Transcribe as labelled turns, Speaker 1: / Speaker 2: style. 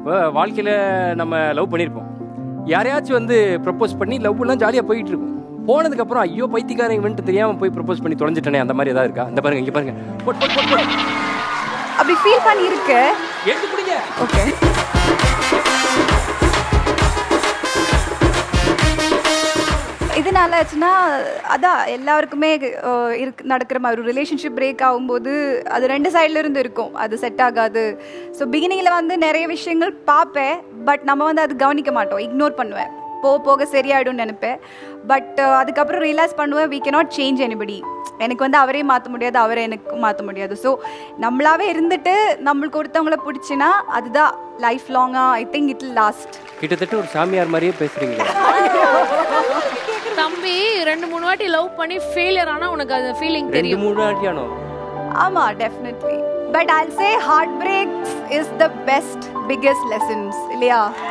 Speaker 1: இப்போ வாழ்க்கையில் நம்ம லவ் பண்ணியிருப்போம் யாரையாச்சும் வந்து ப்ரப்போஸ் பண்ணி லவ்லாம் ஜாலியாக போயிட்டு இருக்கும் போனதுக்கப்புறம் ஐயோ பைத்தியக்காரன் இவன்ட்டு தெரியாமல் போய் ப்ரப்போஸ் பண்ணி தொலைஞ்சிட்டனே அந்த மாதிரி ஏதாவது இருக்கா இந்த பாருங்க இங்கே பாருங்க போட் போட் போட் போட்
Speaker 2: அப்படி ஃபீல் பண்ணி இருக்கு
Speaker 1: எடுத்து பிடிங்க
Speaker 2: ஓகே இதனால ஆச்சுன்னா அதான் எல்லாருக்குமே அஹ், இருக்கு நடக்கிற மாதிரி ஒரு ரிலேஷன்ஷிப் பிரேக் ஆகும்போது அது ரெண்டு சைட்ல இருந்து இருக்கும் அது செட் ஆகாது ஸோ பிகினிங்கில் வந்து நிறைய விஷயங்கள் பார்ப்பேன் பட் நம்ம வந்து அது கவனிக்க மாட்டோம் இக்னோர் பண்ணுவேன் போக போக சரியாயிடும்னு நினைப்பேன் பட் அதுக்கப்புறம் ரியலைஸ் பண்ணுவேன் we cannot சேஞ்ச் anybody எனக்கு வந்து அவரே மாற்ற முடியாது அவரை எனக்கு மாற்ற முடியாது ஸோ நம்மளாவே இருந்துட்டு நம்மளுக்கு ஒருத்தவங்கள பிடிச்சின்னா அதுதான் லைஃப் லாங்காக ஐ திங்க் இட் லாஸ்ட்
Speaker 1: கிட்டத்தட்ட ஒரு சாமியார் மாதிரியே பேசுறீங்களே
Speaker 3: தம்பி ரெண்டு மூணு வாட்டி லவ் பண்ணி ஃபெயிலியர் ஆனா உனக்கு அது ஃபீலிங்
Speaker 1: ரெண்டு
Speaker 3: தெரியும்
Speaker 1: மூணு ஆட்டியானோ
Speaker 2: ஆமா definitely but I'll say heart breaks is the best biggest lessons இல்லையா